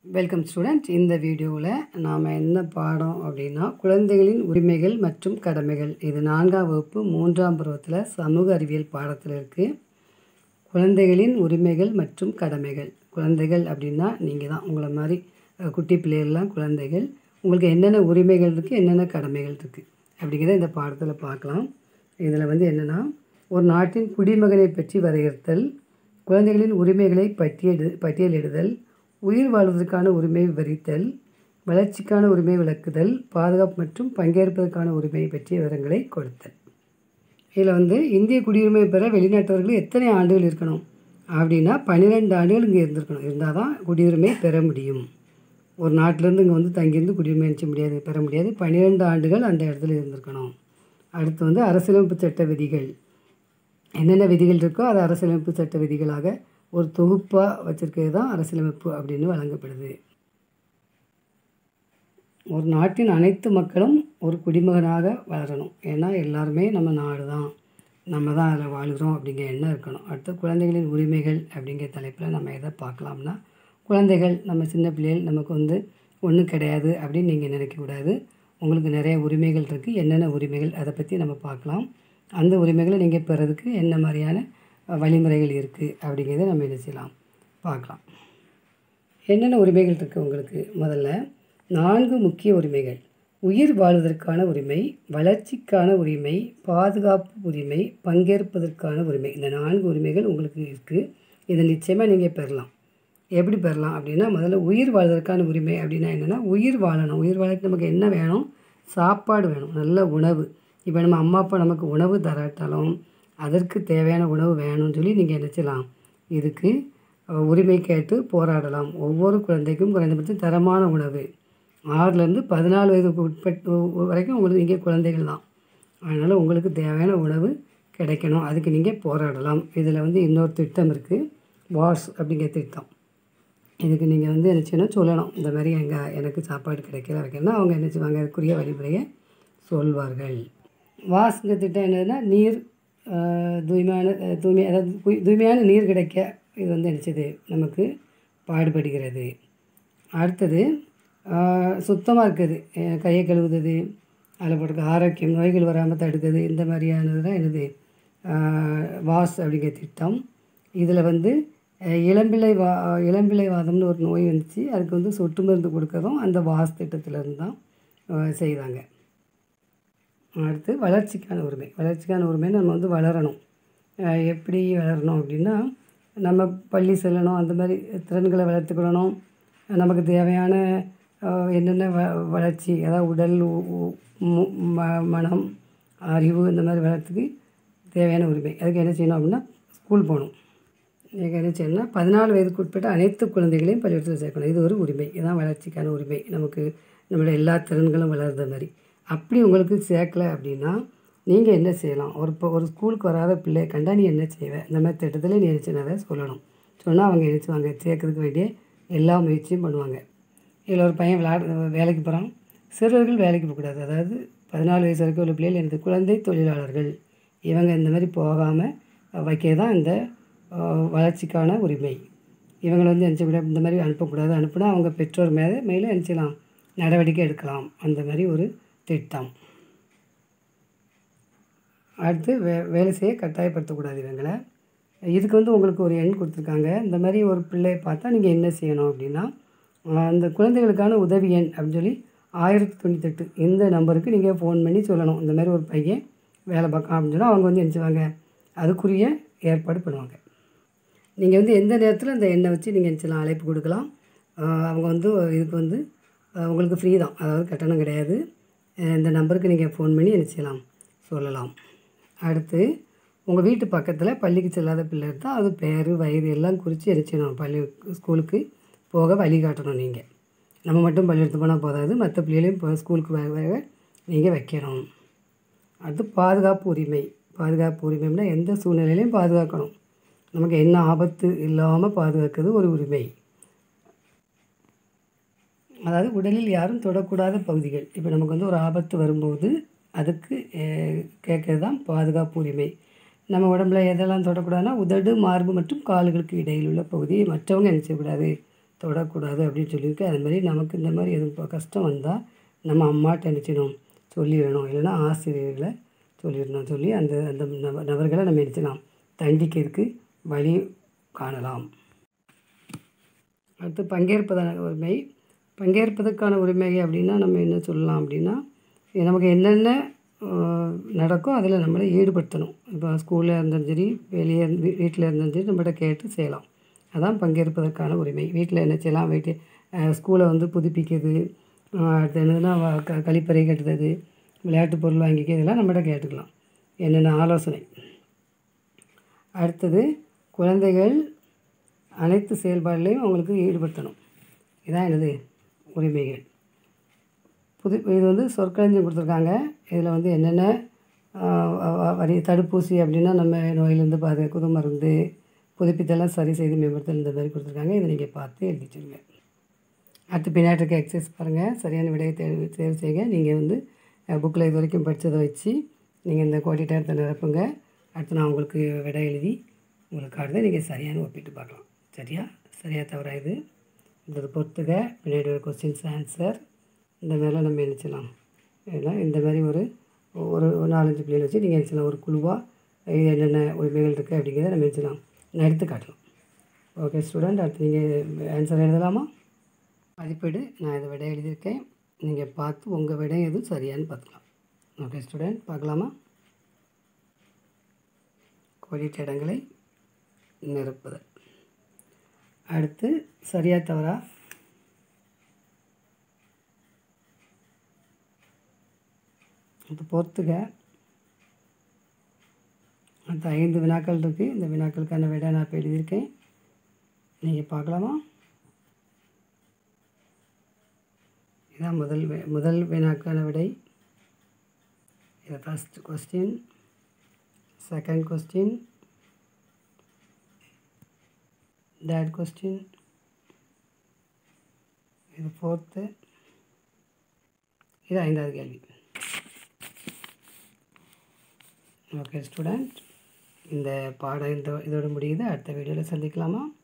welcome student இந்த வீடியோவில் நாம் என்ன பாடம் அப்படின்னா குழந்தைகளின் உரிமைகள் மற்றும் கடமைகள் இது நான்காம் வகுப்பு மூன்றாம் பருவத்தில் சமூக அறிவியல் பாடத்தில் இருக்குது குழந்தைகளின் உரிமைகள் மற்றும் கடமைகள் குழந்தைகள் அப்படின்னா நீங்கள் தான் உங்களை மாதிரி அஹ், குட்டி பிள்ளைகள்லாம் குழந்தைகள் உங்களுக்கு என்னென்ன உரிமைகள் இருக்குது என்னென்ன கடமைகள் இருக்குது அப்படிங்கிறத இந்த பாடத்தில் பார்க்கலாம் இதில் வந்து என்னென்னா ஒரு நாட்டின் குடிமகனை பற்றி வரையறுத்தல் குழந்தைகளின் உரிமைகளை பட்டியலிடு பட்டியலிடுதல் உயிர் வாழ்வதற்கான உரிமை விவரித்தல் வளர்ச்சிக்கான உரிமை விளக்குதல் பாதுகாப்பு மற்றும் பங்கேற்பதற்கான உரிமை பற்றிய விவரங்களை கொடுத்தல் இதில் வந்து இந்திய குடியுரிமை பெற வெளிநாட்டவர்கள் எத்தனை ஆண்டுகள் இருக்கணும் அப்படின்னா பன்னிரெண்டு ஆண்டுகள் இங்கே இருந்திருக்கணும் இருந்தால் தான் குடியுரிமை பெற முடியும் ஒரு நாட்டிலேருந்து இங்கே வந்து தங்கியிருந்து குடியுரிமை அளிக்க முடியாது பெற முடியாது பன்னிரெண்டு ஆண்டுகள் அந்த இடத்துல இருந்திருக்கணும் அடுத்து வந்து அரசியலமைப்பு சட்ட விதிகள் என்னென்ன விதிகள் இருக்கோ அது அரசியலமைப்பு சட்ட விதிகளாக ஒரு தொகுப்பாக வச்சுருக்கிறது தான் அரசியலமைப்பு அப்படின்னு வழங்கப்படுது ஒரு நாட்டின் அனைத்து மக்களும் ஒரு குடிமகனாக வளரணும் ஏன்னா எல்லாருமே நம்ம நாடு தான் நம்ம தான் அதில் வாழ்கிறோம் அப்படிங்கிற எண்ணம் இருக்கணும் அடுத்து குழந்தைகளின் உரிமைகள் அப்படிங்கிற தலைப்பில் நம்ம எதை பார்க்கலாம்னா குழந்தைகள் நம்ம சின்ன பிள்ளைகள் நமக்கு வந்து ஒன்றும் கிடையாது அப்படின்னு நீங்கள் நினைக்கக்கூடாது உங்களுக்கு நிறைய உரிமைகள் இருக்குது என்னென்ன உரிமைகள் அதை பற்றி நம்ம பார்க்கலாம் அந்த உரிமைகளை நீங்கள் பெறதுக்கு என்ன மாதிரியான அஹ், வழிமுறைகள் இருக்குது அப்படிங்கிறத நம்ம என்ன செய்யலாம் பார்க்கலாம் என்னென்ன உரிமைகள் இருக்குது உங்களுக்கு முதல்ல நான்கு முக்கிய உரிமைகள் உயிர் வாழ்வதற்கான உரிமை வளர்ச்சிக்கான உரிமை பாதுகாப்பு உரிமை பங்கேற்பதற்கான உரிமை இந்த நான்கு உரிமைகள் உங்களுக்கு இருக்குது இதை நிச்சயமாக நீங்கள் பெறலாம் எப்படி பெறலாம் அப்படின்னா முதல்ல உயிர் வாழ்வதற்கான உரிமை அப்படின்னா என்னென்னா உயிர் வாழணும் உயிர் வாழறதுக்கு நமக்கு என்ன வேணும் சாப்பாடு வேணும் நல்ல உணவு இப்போ நம்ம அம்மா அப்பா நமக்கு உணவு தராட்டாலும் அதற்கு தேவையான உணவு வேணும்னு சொல்லி நீங்கள் என்ன செய்யலாம் இதுக்கு அஹ், உரிமை கேட்டு போராடலாம் ஒவ்வொரு குழந்தைக்கும் குறைந்தபட்சம் தரமான உணவு ஆறுலேருந்து பதினாலு வயதுக்கு உட்பட்டு வரைக்கும் உங்களுக்கு இங்கே குழந்தைகள் தான் அதனால் உங்களுக்கு தேவையான உணவு கிடைக்கணும் அதுக்கு நீங்கள் போராடலாம் இதில் வந்து இன்னொரு திட்டம் இருக்குது வாஷ் அப்படிங்கிற திட்டம் இதுக்கு நீங்கள் வந்து என்ன செய்யணும் சொல்லணும் இந்த மாதிரி எங்கள் எனக்கு சாப்பாடு கிடைக்கல வைக்கணும்னா அவங்க என்ன செய்வாங்க அதுக்குரிய வழிமுறையை சொல்வார்கள் வாஸ்ங்க திட்டம் என்னதுன்னா நீர் ஆஹ், தூய்மையான அஹ், தூய்மை அதாவது தூய்- தூய்மையான நீர் கிடைக்க இது வந்து நினச்சது நமக்கு பாடுபடுகிறது அடுத்தது சுத்தமாக இருக்குது அஹ், கையை கழுவுறது அதில் போட்டுக்க ஆரோக்கியம் நோய்கள் வராமல் தடுக்குது இந்த மாதிரியானது தான் என்னது ஆஹ், வாஸ் அப்படிங்கிற திட்டம் இதில் வந்து அஹ், இளம்பிள்ளை வா இளம்பிள்ளை வாதம்னு ஒரு நோய் வந்துச்சு அதுக்கு வந்து சொட்டு மருந்து கொடுக்கறதும் அந்த வாஸ் திட்டத்திலேருந்து தான் ஆஹ், செய்தாங்க அடுத்து வளர்ச்சிக்கான உரிமை வளர்ச்சிக்கான உரிமை நம்ம வந்து வளரணும் அஹ் எப்படி வளரணும் அப்படின்னா நம்ம பள்ளி செல்லணும் அந்த மாதிரி திறன்களை வளர்த்துக்கிடணும் நமக்கு தேவையான அஹ், என்னென்ன வ வளர்ச்சி அதாவது உடல் உ- உ- மு- ம- மனம் அறிவு இந்த மாதிரி வளர்த்துக்கு தேவையான உரிமை அதுக்கு என்ன செய்யணும் அப்படின்னா ஸ்கூல் போகணும் நீங்கள் என்ன செய்யணும்னா பதினாலு வயதுக்கு உட்பட்ட அனைத்து குழந்தைகளையும் பள்ளிக்கூடத்தில் சேர்க்கணும் இது ஒரு உரிமை இதுதான் வளர்ச்சிக்கான உரிமை நமக்கு நம்மளோட எல்லா திறன்களும் வளர்ந்த மாதிரி அப்படி உங்களுக்கு சேர்க்கல அப்படின்னா நீங்கள் என்ன செய்யலாம் ஒரு இப்போ ஒரு ஸ்கூலுக்கு வராத பிள்ளையை கண்டா நீ என்ன செய்வ இந்த மாதிரி திட்டத்தில் நீ என்ன செய்யறத சொல்லணும் சொன்னால் அவங்க நினச்சிவாங்க சேர்க்கறதுக்கு வேண்டிய எல்லா முயற்சியும் பண்ணுவாங்க இதில் ஒரு பையன் விளையாட வேலைக்கு போகிறான் சிறுவர்கள் வேலைக்கு போகக்கூடாது அதாவது பதினாலு வயசு வரைக்கும் உள்ள பிள்ளைகள் எனது குழந்தை தொழிலாளர்கள் இவங்க இந்த மாதிரி போகாமல் வைக்க தான் இந்த அஹ், வளர்ச்சிக்கான உரிமை இவங்களை வந்து நினச்சக்கூடாது இந்த மாதிரி அனுப்பக்கூடாது அனுப்புனா அவங்க பெற்றோர் மேலே மேலே நினச்சலாம் நடவடிக்கை எடுக்கலாம் அந்த மாதிரி ஒரு திட்டம் அடுத்து வே வேலை செய்ய கட்டாயப்படுத்தக்கூடாது இவங்களை இதுக்கு வந்து உங்களுக்கு ஒரு எண் கொடுத்துருக்காங்க இந்த மாதிரி ஒரு பிள்ளையை பார்த்தா நீங்கள் என்ன செய்யணும் அப்படின்னா ஆஹ் அந்த குழந்தைகளுக்கான உதவி எண் அப்படின்னு சொல்லி ஆயிரத்தி தொண்ணூத்தெட்டு இந்த நம்பருக்கு நீங்கள் ஃபோன் பண்ணி சொல்லணும் இந்த மாதிரி ஒரு பையன் வேலை பார்க்கலாம் அப்படின்னு சொன்னால் அவங்க வந்து என்ன செய்வாங்க அதுக்குரிய ஏற்பாடு பண்ணுவாங்க நீங்கள் வந்து எந்த நேரத்தில் அந்த எண்ணை வச்சு நீங்கள் என்ன செய்யலாம் அழைப்பு கொடுக்கலாம் ஆஹ் அவங்க வந்து இதுக்கு வந்து ஆஹ் உங்களுக்கு ஃப்ரீ தான் அதாவது கட்டணம் கிடையாது ஆஹ் இந்த நம்பருக்கு நீங்கள் ஃபோன் பண்ணி என்ன செய்யலாம் சொல்லலாம் அடுத்து உங்கள் வீட்டு பக்கத்தில் பள்ளிக்கு செல்லாத பிள்ளை இருந்தால் அது பேர் வயது எல்லாம் குறித்து என்ன செய்யணும் பள்ளி ஸ்கூலுக்கு போக வழிகாட்டணும் நீங்கள் நம்ம மட்டும் பள்ளிக்கூடத்து போனால் போதாது மற்ற பிள்ளைகளையும் இப்போ ஸ்கூலுக்கு வர வர நீங்கள் வைக்கணும் அடுத்து பாதுகாப்பு உரிமை பாதுகாப்பு உரிமைன்னா எந்த சூழ்நிலையிலையும் பாதுகாக்கணும் நமக்கு என்ன ஆபத்து இல்லாமல் பாதுகாக்கிறது ஒரு உரிமை அதாவது உடலில் யாரும் தொடக்கூடாத பகுதிகள் இப்போ நமக்கு வந்து ஒரு ஆபத்து வரும்போது அதுக்கு கேட்கறது தான் பாதுகாப்பு உரிமை நம்ம உடம்புல எதெல்லாம் தொடக்கூடாதுன்னா உதடு மார்பு மற்றும் கால்களுக்கு இடையில் உள்ள பகுதியை மற்றவங்க என்ன செய்யக்கூடாது தொடக்கூடாது அப்படின்னு சொல்லியிருக்கு அது மாதிரி நமக்கு இந்த மாதிரி எதுவும் இப்போ கஷ்டம் வந்தால் நம்ம அம்மாட்ட நினச்சிடணும் சொல்லிடணும் இல்லைன்னா ஆசிரியர்களை சொல்லிடணும் சொல்லி அந்த அந்த நப நபர்களை நம்ம நினச்சலாம் தண்டிக்கிறதுக்கு வழி காணலாம் அடுத்து பங்கேற்பதான உரிமை பங்கேற்பதற்கான உரிமை அப்படின்னா நம்ம என்ன சொல்லலாம் அப்படின்னா இது நமக்கு என்னென்ன அஹ், நடக்கோ அதில் நம்மளை ஈடுபடுத்தணும் இப்போ ஸ்கூலில் இருந்தாலும் சரி வெளியே இருந்து- வீ- வீட்டில் இருந்தாலும் சரி நம்மகிட்ட கேட்டு செய்யலாம் அதான் பங்கேற்பதற்கான உரிமை வீட்டில் என்ன செய்யலாம் வீட்டு ஸ்கூலை வந்து புதுப்பிக்கிறது அஹ், அடுத்து என்னதுன்னா வ- க கழிப்பறை கட்டுறது விளையாட்டு பொருள் வாங்கிக்க இதெல்லாம் நம்மகிட்ட கேட்டுக்கலாம் என்னென்ன ஆலோசனை அடுத்தது குழந்தைகள் அனைத்து செயல்பாடுலையும் அவங்களுக்கு ஈடுபடுத்தணும் இதான் எனது உரிமைகள் புது இது வந்து சொற்களஞ்சியம் கொடுத்துருக்காங்க இதில் வந்து என்னென்ன ஆஹ், வ- வ- வரி தடுப்பூசி அப்படின்னா நம்ம நோயிலேருந்து பாதுகாக்குது மருந்து புதுப்பித்தெல்லாம் சரி செய்து மேம்படுத்தல் இந்த மாதிரி கொடுத்துருக்காங்க இதை நீங்கள் பார்த்து எழுதி வச்சுருங்க அடுத்து பின்னாடி இருக்க எக்ஸசைஸ் பாருங்கள் சரியான விடையை தேர்வு தேர்வு செய்யுங்க நீங்கள் வந்து புக்கில் இது வரைக்கும் படித்ததை வச்சு நீங்கள் இந்த கோடி நேரத்தை நிரப்புங்க அடுத்து நான் உங்களுக்கு விடை எழுதி உங்களுக்கு காட்டுறதை நீங்கள் சரியான ஒப்பிட்டு பார்க்கலாம் சரியா சரியா தவறா இது இதை பொறுத்துக பின்னாடி ஒரு கொஸ்டின்ஸ் ஆன்சர் இந்த மாதிரிலாம் நம்ம நினச்சலாம் இதெல்லாம் இந்த மாதிரி ஒரு ஒரு ஒரு நாலஞ்சு பிள்ளைகள் வச்சு நீங்கள் நினச்சலாம் ஒரு குழுவாக இது என்னென்ன உரிமைகள் இருக்குது அப்படிங்கிறத நம்ம நினச்சலாம் எடுத்து காட்டலாம் ஓகே ஸ்டூடெண்ட் அடுத்து நீங்கள் ஆன்சர் எழுதலாமா மதிப்பீடு நான் இதை விடை எழுதியிருக்கேன் நீங்கள் பார்த்து உங்கள் விடை எதுவும் சரியான்னு பார்த்துக்கலாம் ஓகே ஸ்டூடெண்ட் பார்க்கலாமா கோடிட்ட இடங்களை நிரப்புதல் அடுத்து சரியா தவறா இப்போ பொறுத்துக அடுத்து ஐந்து வினாக்கள் இருக்குது இந்த வினாக்களுக்கான விடை நான் இப்போ எழுதியிருக்கேன் நீங்கள் பார்க்கலாமா இதான் முதல் வி- முதல் வினாக்கான விடை இது first question second question third question இது ஃபோர்த்து இது ஐந்தாவது கேள்வி ஓகே ஸ்டூடெண்ட் இந்த பாடம் இந்த இதோட முடியுது அடுத்த வீடியோவில் சந்திக்கலாமா